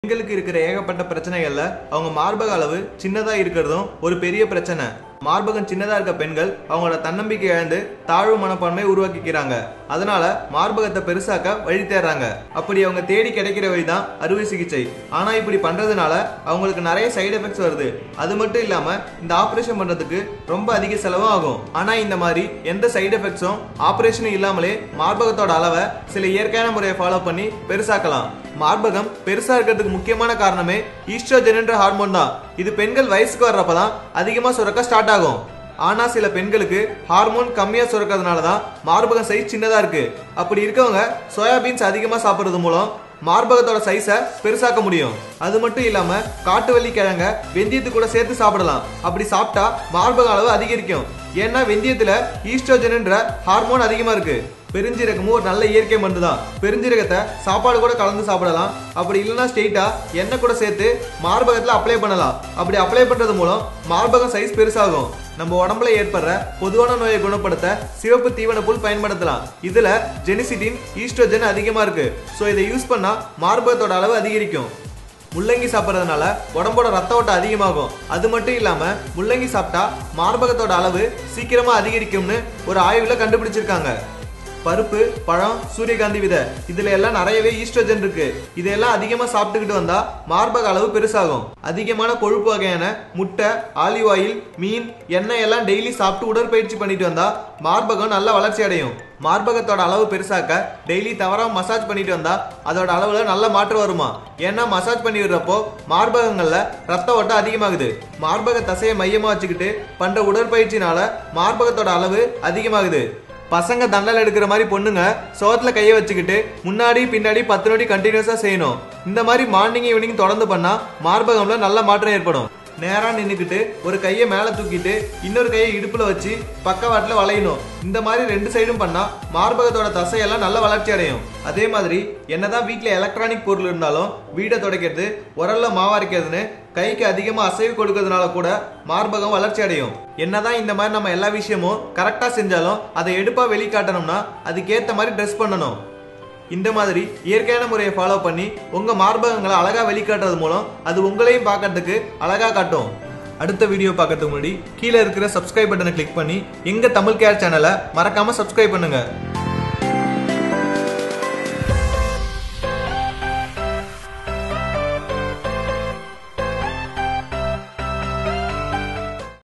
பெண்களுக்கு இருக்கிற ஏகப்பட்ட பிரச்சனைகள்ல அவங்க மார்பக அளவு சின்னதா இருக்கிறதும் ஒரு பெரிய பிரச்சனை மார்பகம் சின்னதா இருக்க பெண்கள் அவங்களோட தன்னம்பிக்கை இழந்து தாழ்வு மனப்பான்மை உருவாக்கிக்கிறாங்க அதனால மார்பகத்தை பெருசாக்க வழி தேடுறாங்க அப்படி அவங்க தேடி கிடைக்கிற வழிதான் அறுவை சிகிச்சை ஆனா இப்படி பண்றதுனால அவங்களுக்கு நிறைய சைடு எஃபெக்ட்ஸ் வருது அது மட்டும் இல்லாம இந்த ஆபரேஷன் பண்றதுக்கு ரொம்ப அதிக செலவும் ஆகும் ஆனா இந்த மாதிரி எந்த சைடு எஃபெக்ட்ஸும் ஆபரேஷனும் இல்லாமலே மார்பகத்தோட அளவை சில இயற்கையான முறையை ஃபாலோ பண்ணி பெருசாக்கலாம் மார்பகம் பெருசா இருக்கிறதுக்கு முக்கியமான காரணமே ஈஸ்ட்ரோஜன் என்ற ஹார்மோன் தான் இது பெண்கள் வயசுக்கு வர்றப்பதான் அதிகமா சுரக்க ஸ்டார்ட் ஆகும் ஆனா சில பெண்களுக்கு ஹார்மோன் கம்மியா சுரக்கிறதுனால தான் மார்பகம் சைஸ் சின்னதா இருக்கு அப்படி இருக்கவங்க சோயாபீன்ஸ் அதிகமா சாப்பிடுறது மூலம் மார்பகத்தோட சைஸை பெருசாக்க முடியும் அது மட்டும் இல்லாம காட்டுவள்ளி கிழங்க வெந்தயத்து கூட சேர்த்து சாப்பிடலாம் அப்படி சாப்பிட்டா மார்பக அளவு அதிகரிக்கும் ஏன்னா வெந்தயத்துல ஈஸ்ட்ரோஜன்ன்ற ஹார்மோன் அதிகமா இருக்கு பெருஞ்சீரகமும் ஒரு நல்ல இயற்கை மருந்து தான் பெருஞ்சீரகத்தை சாப்பாடு கூட கலந்து சாப்பிடலாம் அப்படி இல்லைன்னா ஸ்ட்ரெயிட்டா எண்ணெய் கூட சேர்த்து மார்பகத்துல அப்ளை பண்ணலாம் அப்படி அப்ளை பண்றது மூலம் மார்பகம் சைஸ் பெருசாகும் நம்ம உடம்புல ஏற்படுற பொதுவான நோயை குணப்படுத்த சிவப்பு தீவன புல் பயன்படுத்தலாம் இதுல ஜெனிசிட்டின் ஈஸ்ட்ரோஜன் அதிகமா இருக்கு ஸோ இதை யூஸ் பண்ணா மார்பகத்தோட அளவு அதிகரிக்கும் முள்ளங்கி சாப்பிட்றதுனால உடம்போட ரத்த ஓட்டம் அதிகமாகும் அது மட்டும் இல்லாம முள்ளங்கி சாப்பிட்டா மார்பகத்தோட அளவு சீக்கிரமா அதிகரிக்கும்னு ஒரு ஆய்வுல கண்டுபிடிச்சிருக்காங்க பருப்பு பழம் சூரியகாந்தி விதை இதுல எல்லாம் நிறையவே ஈஸ்ட்ரோஜன் இருக்கு இதெல்லாம் அதிகமா சாப்பிட்டுக்கிட்டு வந்தா மார்பக அளவு பெருசாகும் அதிகமான கொழுப்பு வகையான முட்டை ஆலிவ் ஆயில் மீன் எண்ணெய் எல்லாம் டெய்லி சாப்பிட்டு உடற்பயிற்சி பண்ணிட்டு வந்தா மார்பகம் நல்ல வளர்ச்சி அடையும் மார்பகத்தோட அளவு பெருசாக்க டெய்லி தவறாம மசாஜ் பண்ணிட்டு வந்தா அதோட அளவுல நல்ல மாற்றம் வருமா ஏன்னா மசாஜ் பண்ணி விடுறப்போ மார்பகங்கள்ல ரத்த ஓட்டம் அதிகமாகுது மார்பக தசையை மையமா வச்சுக்கிட்டு பண்ற உடற்பயிற்சினால மார்பகத்தோட அளவு அதிகமாகுது பசங்க தண்டல் எடுக்கிற மாதிரி பொண்ணுங்க சோத்துல கையை வச்சுக்கிட்டு முன்னாடி பின்னாடி பத்து நொடி கண்டினியூஸா செய்யணும் இந்த மாதிரி மார்னிங் ஈவினிங் தொடர்ந்து பண்ணா மார்பகம்ல நல்ல மாற்றம் ஏற்படும் நேரா நின்னுக்கிட்டு ஒரு கையை மேல தூக்கிட்டு இன்னொரு கையை இடுப்புல வச்சு பக்கவாட்டுல வளையணும் இந்த மாதிரி ரெண்டு சைடும் பண்ணா மார்பகத்தோட தசையெல்லாம் நல்ல வளர்ச்சி அடையும் அதே மாதிரி என்னதான் வீட்ல எலக்ட்ரானிக் பொருள் இருந்தாலும் வீடை துடைக்கிறது உரல்ல மாவரைக்கிறதுன்னு கைக்கு அதிகமா அசைவு கொடுக்கறதுனால கூட மார்பகம் வளர்ச்சி அடையும் என்னதான் இந்த மாதிரி நம்ம எல்லா விஷயமும் கரெக்டா செஞ்சாலும் அதை எடுப்பா வெளிக்காட்டணும்னா அதுக்கேத்த மாதிரி ட்ரெஸ் பண்ணணும் இந்த மாதிரி இயற்கையான முறையை ஃபாலோ பண்ணி உங்க மார்பகங்களை அழகா வெளிக்காட்டுறது மூலம் அது உங்களையும் பார்க்கறதுக்கு அழகா காட்டும் அடுத்த வீடியோ பார்க்கறதுக்கு முன்னாடி கீழே இருக்கிற சப்ஸ்கிரைப் பட்டனை கிளிக் பண்ணி எங்க தமிழ் கேர் சேனலை மறக்காம சப்ஸ்கிரைப் பண்ணுங்க